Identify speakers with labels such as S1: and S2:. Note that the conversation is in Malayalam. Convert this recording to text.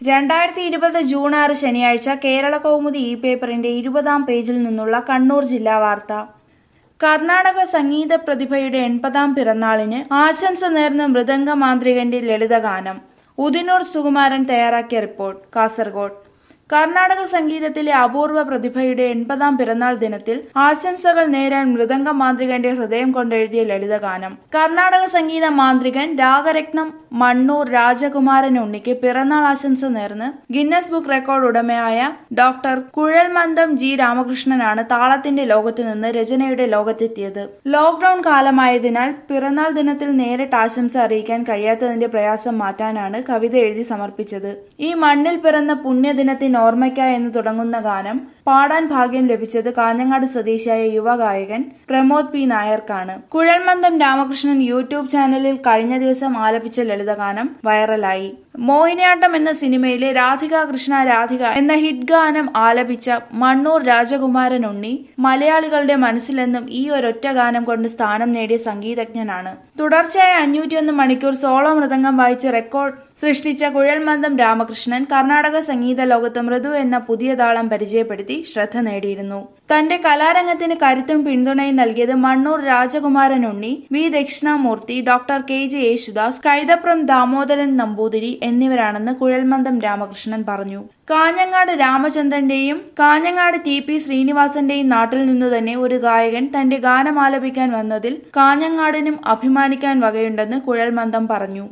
S1: രണ്ടായിരത്തി ഇരുപത് ജൂൺ ആറ് ശനിയാഴ്ച കേരള കൗമുദി ഇ പേപ്പറിന്റെ ഇരുപതാം പേജിൽ നിന്നുള്ള കണ്ണൂർ ജില്ലാ വാർത്ത കർണാടക സംഗീത പ്രതിഭയുടെ എൺപതാം പിറന്നാളിന് ആശംസ നേർന്ന മൃദംഗ മാന്ത്രികന്റെ ലളിതഗാനം ഉദിനൂർ സുകുമാരൻ തയ്യാറാക്കിയ റിപ്പോർട്ട് കാസർഗോഡ് കർണാടക സംഗീതത്തിലെ അപൂർവ പ്രതിഭയുടെ എൺപതാം പിറന്നാൾ ദിനത്തിൽ ആശംസകൾ നേരാൻ മൃദംഗ മാന്ത്രികന്റെ ഹൃദയം കൊണ്ടെഴുതിയ ലളിതഗാനം കർണാടക സംഗീത മാന്ത്രികൻ രാഗരത്നം മണ്ണൂർ രാജകുമാരൻ ഉണ്ണിക്ക് പിറന്നാൾ ആശംസ നേർന്ന് ഗിന്നസ് ബുക്ക് റെക്കോർഡ് ഉടമയായ ഡോക്ടർ കുഴൽമന്ദം ജി രാമകൃഷ്ണനാണ് താളത്തിന്റെ ലോകത്തു നിന്ന് രചനയുടെ ലോകത്തെത്തിയത് ലോക്ഡൌൺ കാലമായതിനാൽ പിറന്നാൾ ദിനത്തിൽ നേരിട്ട് ആശംസ അറിയിക്കാൻ കഴിയാത്തതിന്റെ പ്രയാസം മാറ്റാനാണ് കവിത എഴുതി സമർപ്പിച്ചത് ഈ മണ്ണിൽ പിറന്ന പുണ്യദിനത്തിന് ഓർമ്മയ്ക്കായി എന്ന് തുടങ്ങുന്ന ഗാനം പാടാൻ ഭാഗ്യം ലഭിച്ചത് കാഞ്ഞങ്ങാട് സ്വദേശിയായ യുവഗായകൻ പ്രമോദ് പി നായർക്കാണ് കുഴൽമന്ദം രാമകൃഷ്ണൻ യൂട്യൂബ് ചാനലിൽ കഴിഞ്ഞ ദിവസം ആലപിച്ച ലളിതഗാനം വൈറലായി മോഹിനിയാട്ടം എന്ന സിനിമയിലെ രാധിക കൃഷ്ണ രാധിക എന്ന ഹിറ്റ് ഗാനം ആലപിച്ച മണ്ണൂർ രാജകുമാരൻ ഉണ്ണി മലയാളികളുടെ മനസ്സിലെന്നും ഈ ഒരൊറ്റ ഗാനം കൊണ്ട് സ്ഥാനം നേടിയ സംഗീതജ്ഞനാണ് തുടർച്ചയായ അഞ്ഞൂറ്റിയൊന്ന് മണിക്കൂർ സോളോ മൃദംഗം വായിച്ച് റെക്കോർഡ് സൃഷ്ടിച്ച കുഴൽമന്ദം രാമകൃഷ്ണൻ കർണാടക സംഗീത ലോകത്ത് മൃദു എന്ന പുതിയ താളം പരിചയപ്പെടുത്തി ശ്രദ്ധ നേടിയിരുന്നു തന്റെ കലാരംഗത്തിന് കരുത്തും പിന്തുണയും നൽകിയത് Mannur Rajakumaran Unni V Dakshinamoorthy doctor K J Yesudas Kaithapram Damodaran Namboothiri എന്നിവരാണെന്ന് കുഴൽമന്ദം രാമകൃഷ്ണൻ പറഞ്ഞു കാഞ്ഞങ്ങാട് രാമചന്ദ്രന്റെയും കാഞ്ഞങ്ങാട് ടി പി ശ്രീനിവാസന്റെയും നാട്ടിൽ നിന്നു തന്നെ ഒരു ഗായകൻ തന്റെ ഗാനം ആലപിക്കാൻ വന്നതിൽ കാഞ്ഞങ്ങാടിനും അഭിമാനിക്കാൻ വകയുണ്ടെന്ന് കുഴൽമന്ദം പറഞ്ഞു